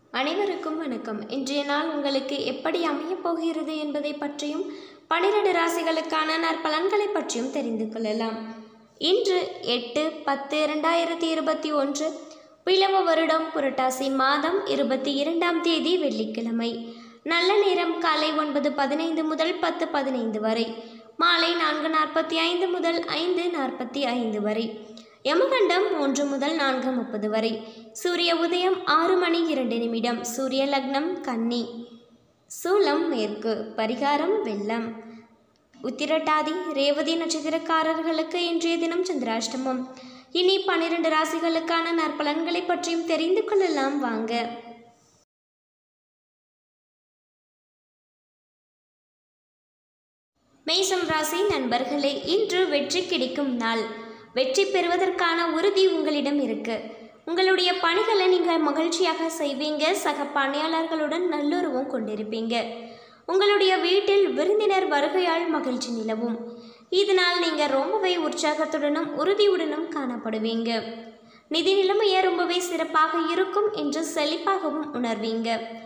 அனைவருக்கும் வணக்கம் இன்றைய நாள் உங்களுக்கு எப்படி அமையப் போகிறது என்பதை பற்றியும் பனிரெண்டு ராசிகளுக்கான நற்பலன்களை பற்றியும் தெரிந்து கொள்ளலாம் இன்று எட்டு பத்து இரண்டாயிரத்தி இருபத்தி ஒன்று பிளவ வருடம் புரட்டாசி மாதம் இருபத்தி இரண்டாம் தேதி வெள்ளிக்கிழமை நல்ல நேரம் காலை ஒன்பது பதினைந்து முதல் பத்து பதினைந்து வரை மாலை நான்கு நாற்பத்தி ஐந்து முதல் ஐந்து நாற்பத்தி ஐந்து வரை யமகண்டம் மூன்று முதல் நான்கு முப்பது வரை சூரிய உதயம் ஆறு மணி இரண்டு நிமிடம் சூரிய லக்னம் கன்னி சூலம் மேற்கு பரிகாரம் வெள்ளம் உத்திரட்டாதி ரேவதி நட்சத்திரக்காரர்களுக்கு இன்றைய தினம் சந்திராஷ்டமம் இனி பன்னிரண்டு ராசிகளுக்கான நற்பலன்களை பற்றியும் தெரிந்து கொள்ளலாம் வாங்க மேசம் ராசி நண்பர்களே இன்று வெற்றி கிடைக்கும் நாள் வெற்றி பெறுவதற்கான உறுதி உங்களிடம் இருக்கு உங்களுடைய பணிகளை நீங்கள் மகிழ்ச்சியாக செய்வீங்க சக பணியாளர்களுடன் நல்லுறவும் கொண்டிருப்பீங்க உங்களுடைய வீட்டில் விருந்தினர் வருகையால் மகிழ்ச்சி நிலவும் இதனால் நீங்கள் ரொம்பவே உற்சாகத்துடனும் உறுதியுடனும் காணப்படுவீங்க நிதி நிலைமையை ரொம்பவே சிறப்பாக இருக்கும் என்று செழிப்பாகவும் உணர்வீங்க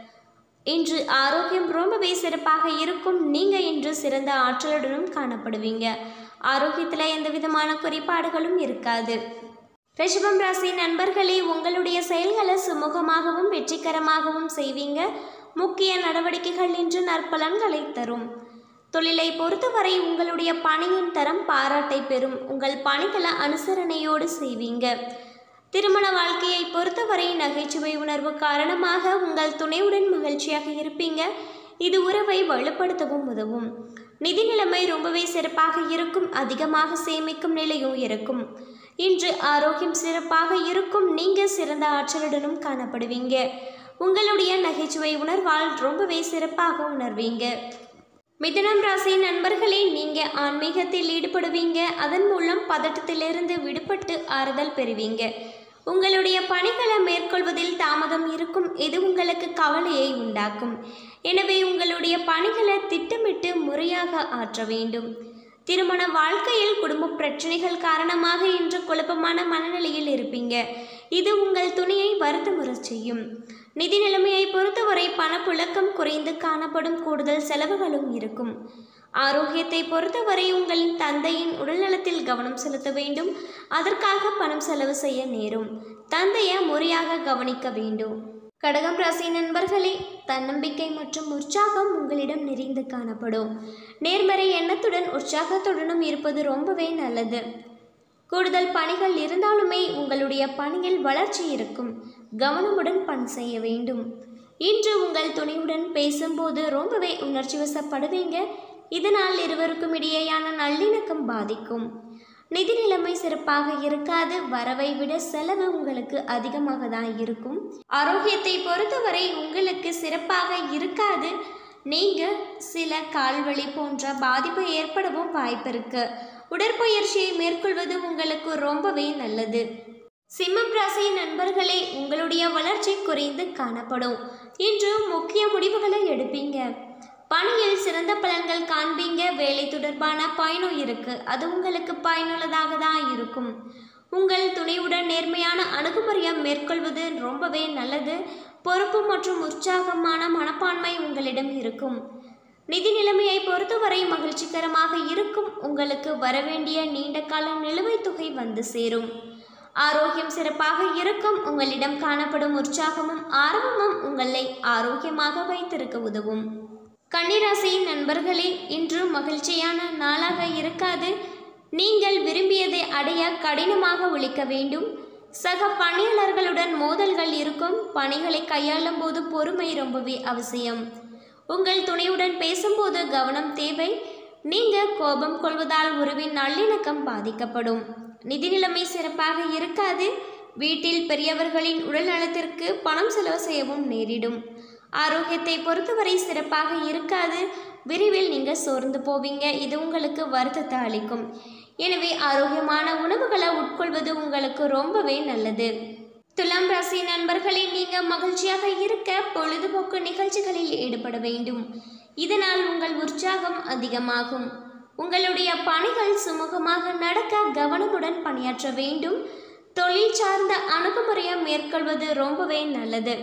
இன்று ஆரோக்கியம் ரொம்பவே சிறப்பாக இருக்கும் நீங்கள் இன்று சிறந்த ஆற்றலுடனும் காணப்படுவீங்க ஆரோக்கியத்தில் எந்த விதமான குறைபாடுகளும் இருக்காது ரிஷபம் ராசி நண்பர்களே உங்களுடைய செயல்களை சுமூகமாகவும் வெற்றிகரமாகவும் செய்வீங்க முக்கிய நடவடிக்கைகள் இன்று நற்பலன்களை தரும் தொழிலை பொறுத்தவரை உங்களுடைய பணியின் தரம் பாராட்டை பெறும் உங்கள் பணிகளை அனுசரணையோடு செய்வீங்க திருமண வாழ்க்கையை பொறுத்தவரை நகைச்சுவை உணர்வு காரணமாக உங்கள் துணையுடன் மகிழ்ச்சியாக இருப்பீங்க இது உறவை வலுப்படுத்தவும் உதவும் நிதி நிலைமை ரொம்பவே சிறப்பாக இருக்கும் அதிகமாக சேமிக்கும் நிலையும் இருக்கும் இன்று ஆரோக்கியம் சிறப்பாக இருக்கும் நீங்கள் சிறந்த ஆற்றலுடனும் காணப்படுவீங்க உங்களுடைய நகைச்சுவை உணர்வால் ரொம்பவே சிறப்பாக உணர்வீங்க மிதுனம் ராசி நண்பர்களே நீங்கள் ஆன்மீகத்தில் ஈடுபடுவீங்க அதன் மூலம் பதட்டத்திலிருந்து விடுபட்டு ஆறுதல் பெறுவீங்க உங்களுடைய பணிகளை மேற்கொள்வதில் தாமதம் இருக்கும் இது உங்களுக்கு கவலையை உண்டாக்கும் எனவே உங்களுடைய பணிகளை திட்டமிட்டு முறையாக ஆற்ற வேண்டும் திருமண வாழ்க்கையில் குடும்ப பிரச்சனைகள் காரணமாக இன்று குழப்பமான மனநிலையில் இருப்பீங்க இது உங்கள் துணையை வருத்தமுறச் செய்யும் நிதி நிலைமையை பொறுத்தவரை பணப்புழக்கம் குறைந்து காணப்படும் கூடுதல் செலவுகளும் இருக்கும் ஆரோக்கியத்தை பொறுத்தவரை உங்களின் தந்தையின் உடல்நலத்தில் கவனம் செலுத்த வேண்டும் அதற்காக பணம் செலவு செய்ய நேரும் தந்தையை முறையாக கவனிக்க வேண்டும் கடகம் ராசி நண்பர்களே தன்னம்பிக்கை மற்றும் உற்சாகம் உங்களிடம் நிறைந்து காணப்படும் நேர்மறை எண்ணத்துடன் உற்சாகத்துடனும் இருப்பது ரொம்பவே நல்லது கூடுதல் பணிகள் இருந்தாலுமே உங்களுடைய பணியில் வளர்ச்சி இருக்கும் கவனமுடன் பணி செய்ய வேண்டும் இன்று உங்கள் துணையுடன் பேசும்போது ரொம்பவே உணர்ச்சி வசப்படுவீங்க இதனால் இருவருக்கும் இடையேயான நல்லிணக்கம் பாதிக்கும் நிதி நிலைமை சிறப்பாக இருக்காது வரவை விட செலவு உங்களுக்கு அதிகமாக தான் இருக்கும் ஆரோக்கியத்தை பொறுத்தவரை உங்களுக்கு சிறப்பாக இருக்காது நீங்கள் சில கால்வழி போன்ற பாதிப்பு ஏற்படவும் வாய்ப்பு இருக்கு உடற்பயிற்சியை மேற்கொள்வது உங்களுக்கு ரொம்பவே நல்லது சிம்மம் ராசி நண்பர்களே உங்களுடைய வளர்ச்சி குறைந்து காணப்படும் இன்று முக்கிய முடிவுகளை எடுப்பீங்க பணியில் சிறந்த பலன்கள் காண்பீங்க வேலை தொடர்பான பயனும் இருக்கு அது உங்களுக்கு பயனுள்ளதாக தான் இருக்கும் உங்கள் துணையுடன் நேர்மையான அணுகுமுறையை மேற்கொள்வது ரொம்பவே நல்லது பொறுப்பு மற்றும் உற்சாகமான மனப்பான்மை உங்களிடம் இருக்கும் நிதி நிலைமையை பொறுத்தவரை மகிழ்ச்சிகரமாக இருக்கும் உங்களுக்கு வரவேண்டிய நீண்ட கால நிலுவைத் தொகை வந்து சேரும் ஆரோக்கியம் சிறப்பாக இருக்கும் உங்களிடம் காணப்படும் உற்சாகமும் ஆர்வமும் உங்களை ஆரோக்கியமாக வைத்திருக்க உதவும் கன்னிராசி நண்பர்களே இன்று மகிழ்ச்சியான நாளாக இருக்காது நீங்கள் விரும்பியதை அடைய கடினமாக உழைக்க வேண்டும் சக பணியாளர்களுடன் மோதல்கள் இருக்கும் பணிகளை கையாளும் போது பொறுமை ரொம்பவே அவசியம் உங்கள் துணையுடன் பேசும்போது கவனம் தேவை நீங்கள் கோபம் கொள்வதால் உறவின் நல்லிணக்கம் பாதிக்கப்படும் நிதி நிலைமை சிறப்பாக இருக்காது வீட்டில் பெரியவர்களின் உடல் நலத்திற்கு பணம் செலவு செய்யவும் நேரிடும் ஆரோக்கியத்தை பொறுத்தவரை சிறப்பாக இருக்காது விரைவில் நீங்கள் சோர்ந்து போவீங்க இது உங்களுக்கு வருத்தத்தை அளிக்கும் எனவே ஆரோக்கியமான உணவுகளை உட்கொள்வது உங்களுக்கு ரொம்பவே நல்லது துலாம் ராசி நண்பர்களே நீங்கள் மகிழ்ச்சியாக இருக்க பொழுதுபோக்கு நிகழ்ச்சிகளில் ஈடுபட வேண்டும் இதனால் உங்கள் உற்சாகம் அதிகமாகும் உங்களுடைய பணிகள் சுமூகமாக நடக்க கவனமுடன் பணியாற்ற வேண்டும் தொழில் சார்ந்த அணுகுமுறையை மேற்கொள்வது ரொம்பவே நல்லது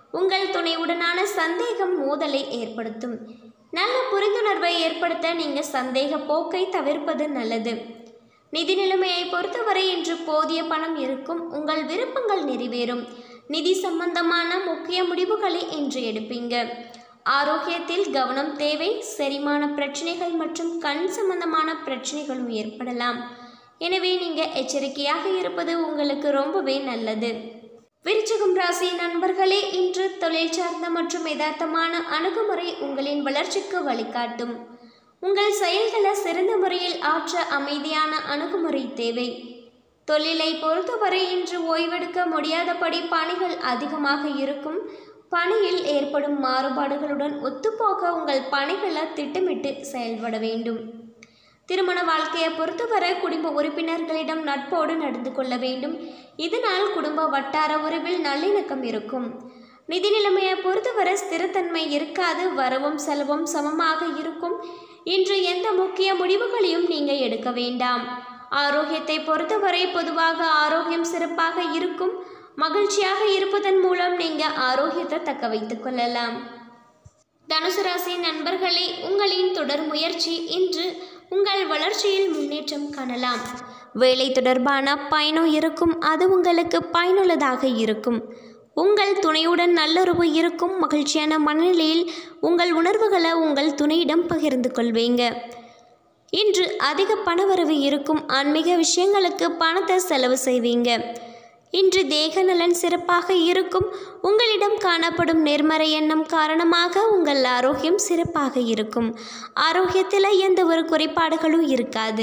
உங்கள் துணையுடனான சந்தேகம் மோதலை ஏற்படுத்தும் நல்ல புரிந்துணர்வை ஏற்படுத்த நீங்கள் சந்தேக போக்கை தவிர்ப்பது நல்லது நிதி நிலைமையை பொறுத்தவரை இன்று போதிய பணம் இருக்கும் உங்கள் விருப்பங்கள் நிறைவேறும் நிதி சம்பந்தமான முக்கிய முடிவுகளை இன்று எடுப்பீங்க ஆரோக்கியத்தில் கவனம் தேவை செரிமான பிரச்சனைகள் மற்றும் கண் சம்பந்தமான பிரச்சனைகளும் ஏற்படலாம் எனவே நீங்கள் எச்சரிக்கையாக இருப்பது உங்களுக்கு ரொம்பவே நல்லது விருச்சிகம் ராசி நண்பர்களே இன்று தொழில் சார்ந்த மற்றும் யதார்த்தமான அணுகுமுறை உங்களின் வளர்ச்சிக்கு வழிகாட்டும் உங்கள் செயல்களை சிறந்த முறையில் ஆற்ற அமைதியான அணுகுமுறை தேவை தொழிலை பொறுத்தவரை இன்று ஓய்வெடுக்க முடியாதபடி பணிகள் அதிகமாக இருக்கும் பணியில் ஏற்படும் மாறுபாடுகளுடன் ஒத்துப்போக உங்கள் பணிகளை திட்டமிட்டு செயல்பட வேண்டும் திருமண வாழ்க்கையை பொறுத்தவரை குடும்ப உறுப்பினர்களிடம் நட்போடு நடந்து கொள்ள வேண்டும் இதனால் குடும்ப வட்டார உறவில் நல்லிணக்கம் இருக்கும் நிதி நிலைமையை பொறுத்தவரை ஸ்திரத்தன்மை இருக்காது வரவும் செலவும் சமமாக இருக்கும் இன்று எந்த முக்கிய முடிவுகளையும் நீங்கள் எடுக்க வேண்டாம் ஆரோக்கியத்தை பொறுத்தவரை பொதுவாக ஆரோக்கியம் சிறப்பாக இருக்கும் மகிழ்ச்சியாக இருப்பதன் மூலம் நீங்கள் ஆரோக்கியத்தை தக்க வைத்துக் கொள்ளலாம் தனுசு ராசி நண்பர்களே உங்களின் தொடர் முயற்சி இன்று உங்கள் வளர்ச்சியில் முன்னேற்றம் காணலாம் வேலை தொடர்பான பயணம் இருக்கும் அது உங்களுக்கு பயனுள்ளதாக இருக்கும் உங்கள் துணையுடன் நல்லுறவு இருக்கும் மகிழ்ச்சியான மனநிலையில் உங்கள் உணர்வுகளை உங்கள் துணையிடம் பகிர்ந்து கொள்வீங்க இன்று அதிக பணவரவு இருக்கும் ஆன்மீக விஷயங்களுக்கு பணத்தை செலவு செய்வீங்க இன்று தேக நலன் சிறப்பாக இருக்கும் உங்களிடம் காணப்படும் நேர்மறை எண்ணம் காரணமாக உங்கள் ஆரோக்கியம் சிறப்பாக இருக்கும் ஆரோக்கியத்தில் எந்த ஒரு குறைபாடுகளும் இருக்காது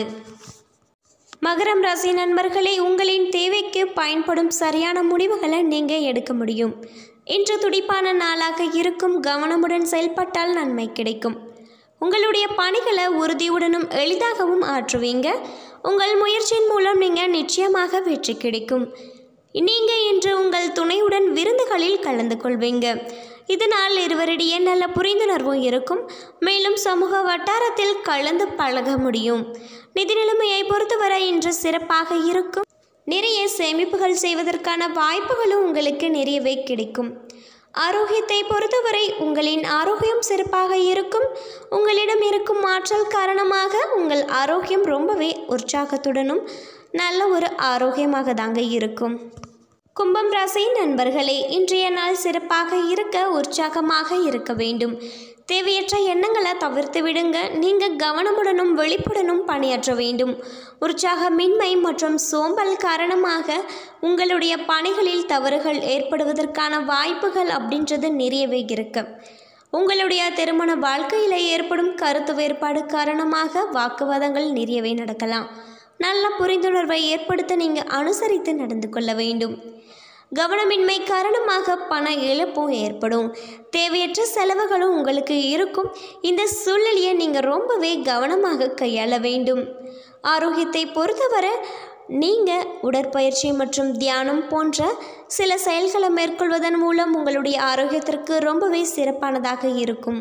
மகரம் ராசி நண்பர்களே உங்களின் தேவைக்கு பயன்படும் சரியான முடிவுகளை நீங்கள் எடுக்க முடியும் இன்று துடிப்பான நாளாக இருக்கும் கவனமுடன் செயல்பட்டால் நன்மை கிடைக்கும் உங்களுடைய பணிகளை உறுதியுடனும் எளிதாகவும் ஆற்றுவீங்க உங்கள் முயற்சியின் மூலம் நீங்கள் நிச்சயமாக வெற்றி கிடைக்கும் நீங்கள் இன்று உங்கள் துணையுடன் விருந்துகளில் கலந்து கொள்வீங்க இதனால் இருவரிடையே நல்ல புரிந்துணர்வும் இருக்கும் மேலும் சமூக வட்டாரத்தில் கலந்து பழக முடியும் நிதி நிலைமையை பொறுத்தவரை இன்று சிறப்பாக இருக்கும் நிறைய சேமிப்புகள் செய்வதற்கான வாய்ப்புகளும் உங்களுக்கு நிறையவே கிடைக்கும் ஆரோக்கியத்தை பொறுத்தவரை உங்களின் ஆரோக்கியம் சிறப்பாக இருக்கும் உங்களிடம் இருக்கும் ஆற்றல் காரணமாக உங்கள் ஆரோக்கியம் ரொம்பவே உற்சாகத்துடனும் நல்ல ஒரு ஆரோக்கியமாக தாங்க இருக்கும் கும்பம் ராசி நண்பர்களே இன்றைய நாள் சிறப்பாக இருக்க உற்சாகமாக இருக்க வேண்டும் தேவையற்ற எண்ணங்களை தவிர்த்து விடுங்க நீங்கள் கவனமுடனும் விழிப்புடனும் பணியாற்ற வேண்டும் உற்சாகமின்மை மற்றும் சோம்பல் காரணமாக உங்களுடைய பணிகளில் தவறுகள் ஏற்படுவதற்கான வாய்ப்புகள் அப்படின்றது நிறையவே இருக்கு உங்களுடைய திருமண வாழ்க்கையில் ஏற்படும் கருத்து வேறுபாடு காரணமாக வாக்குவாதங்கள் நிறையவே நடக்கலாம் நல்ல புரிந்துணர்வை ஏற்படுத்த நீங்கள் அனுசரித்து நடந்து கொள்ள வேண்டும் கவனமின்மை காரணமாக பண இழப்பும் ஏற்படும் தேவையற்ற செலவுகளும் உங்களுக்கு இருக்கும் இந்த சூழ்நிலையை நீங்கள் ரொம்பவே கவனமாக கையாள வேண்டும் ஆரோக்கியத்தை பொறுத்தவரை நீங்கள் உடற்பயிற்சி மற்றும் தியானம் போன்ற சில செயல்களை மேற்கொள்வதன் மூலம் உங்களுடைய ஆரோக்கியத்திற்கு ரொம்பவே சிறப்பானதாக இருக்கும்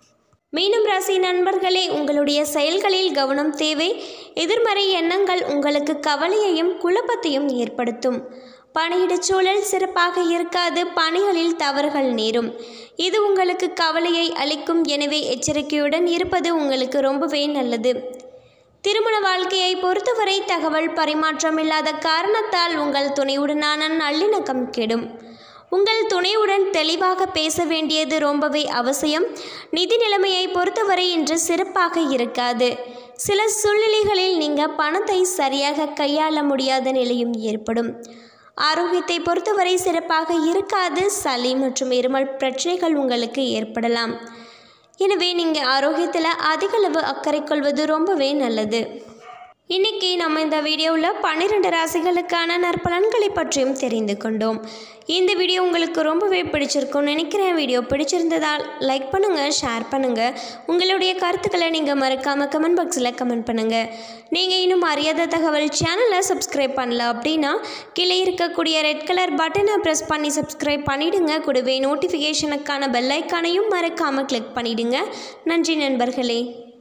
மீனம் ராசி நண்பர்களே உங்களுடைய செயல்களில் கவனம் தேவை எதிர்மறை எண்ணங்கள் உங்களுக்கு கவலையையும் குழப்பத்தையும் ஏற்படுத்தும் பணியிடச் சூழல் சிறப்பாக இருக்காது பணிகளில் தவறுகள் நேரும் இது உங்களுக்கு கவலையை அளிக்கும் எனவே எச்சரிக்கையுடன் இருப்பது உங்களுக்கு ரொம்பவே நல்லது திருமண வாழ்க்கையை பொறுத்தவரை தகவல் பரிமாற்றம் இல்லாத காரணத்தால் உங்கள் துணையுடனான நல்லிணக்கம் கெடும் உங்கள் துணையுடன் தெளிவாக பேச வேண்டியது ரொம்பவே அவசியம் நிதி நிலைமையை பொறுத்தவரை இன்று சிறப்பாக இருக்காது சில சூழ்நிலைகளில் நீங்கள் பணத்தை சரியாக கையாள முடியாத நிலையும் ஏற்படும் ஆரோக்கியத்தை பொறுத்தவரை சிறப்பாக இருக்காது சளி மற்றும் இருமல் பிரச்சனைகள் உங்களுக்கு ஏற்படலாம் எனவே நீங்கள் ஆரோக்கியத்தில் அதிகளவு அக்கறை கொள்வது ரொம்பவே நல்லது இன்னைக்கு நம்ம இந்த வீடியோவில் பன்னிரெண்டு ராசிகளுக்கான நற்பலன்களை பற்றியும் தெரிந்து கொண்டோம் இந்த வீடியோ உங்களுக்கு ரொம்பவே பிடிச்சிருக்கும்னு நினைக்கிறேன் வீடியோ பிடிச்சிருந்ததால் லைக் பண்ணுங்கள் ஷேர் பண்ணுங்கள் உங்களுடைய கருத்துக்களை நீங்கள் மறக்காமல் கமெண்ட் பாக்ஸில் கமெண்ட் பண்ணுங்கள் நீங்கள் இன்னும் அறியாத தகவல் சேனலை சப்ஸ்கிரைப் பண்ணல அப்படின்னா கீழே இருக்கக்கூடிய ரெட் கலர் பட்டனை ப்ரெஸ் பண்ணி சப்ஸ்கிரைப் பண்ணிவிடுங்க கூடவே நோட்டிஃபிகேஷனுக்கான பெல் ஐக்கானையும் மறக்காமல் கிளிக் பண்ணிவிடுங்க நன்றி நண்பர்களே